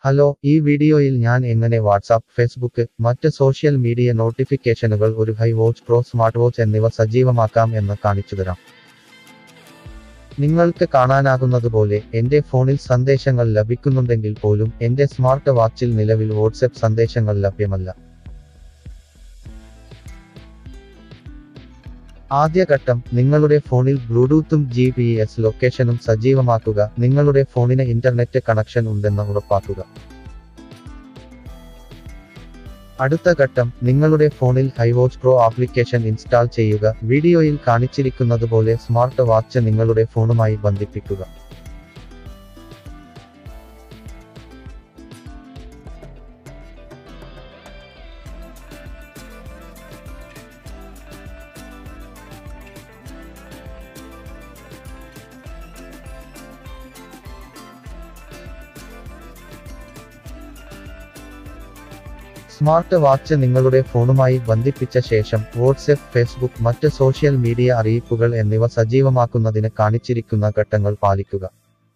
hello ഈ വീഡിയോയിൽ ഞാൻ എങ്ങനെ വാട്സാപ്പ് ഫേസ്ബുക്ക് മറ്റ് സോഷ്യൽ മീഡിയ നോട്ടിഫിക്കേഷനുകൾ ഒരു Hi Watch Pro smart watch എന്നിവ സജീവമാക്കാം എന്ന് കാണിച്ചുതരാം നിങ്ങൾക്ക് കാണാനാകുന്നതുപോലെ എന്റെ ഫോണിൽ സന്ദേശങ്ങൾ ലഭിക്കുന്നുണ്ടെങ്കിൽ പോലും എന്റെ സ്മാർട്ട് വാച്ചിൽ നിലവിൽ വാട്സപ്പ് സന്ദേശങ്ങൾ ലഭ്യമല്ല ആദ്യഘട്ടം നിങ്ങളുടെ ഫോണിൽ ബ്ലൂടൂത്തും ജി പി എസ് ലൊക്കേഷനും സജീവമാക്കുക നിങ്ങളുടെ ഫോണിന് ഇന്റർനെറ്റ് കണക്ഷൻ ഉണ്ടെന്ന് ഉറപ്പാക്കുക അടുത്ത ഘട്ടം നിങ്ങളുടെ ഫോണിൽ ഹൈവാച്ച് പ്രോ ആപ്ലിക്കേഷൻ ഇൻസ്റ്റാൾ ചെയ്യുക വീഡിയോയിൽ കാണിച്ചിരിക്കുന്നതുപോലെ സ്മാർട്ട് വാച്ച് നിങ്ങളുടെ ഫോണുമായി ബന്ധിപ്പിക്കുക സ്മാർട്ട് വാച്ച് നിങ്ങളുടെ ഫോണുമായി ബന്ധിപ്പിച്ച ശേഷം വാട്സ്ആപ്പ് ഫേസ്ബുക്ക് മറ്റ് സോഷ്യൽ മീഡിയ അറിയിപ്പുകൾ എന്നിവ സജീവമാക്കുന്നതിന് കാണിച്ചിരിക്കുന്ന ഘട്ടങ്ങൾ പാലിക്കുക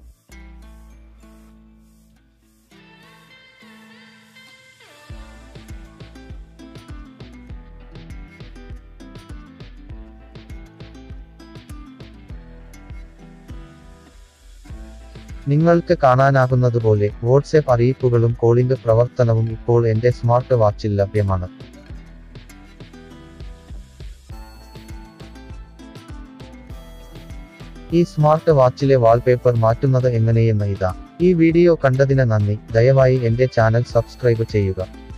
നിങ്ങൾക്ക് കാണാനാകുന്നതുപോലെ വാട്സ്ആപ്പ് അറിയിപ്പുകളും കോളിംഗ് പ്രവർത്തനവും ഇപ്പോൾ എന്റെ സ്മാർട്ട് വാച്ചിൽ ലഭ്യമാണ് ഈ സ്മാർട്ട് വാച്ചിലെ വാൾപേപ്പർ മാറ്റുന്നത് എങ്ങനെയെന്ന് ഇതാ ഈ വീഡിയോ കണ്ടതിന് നന്ദി ദയവായി എന്റെ ചാനൽ സബ്സ്ക്രൈബ് ചെയ്യുക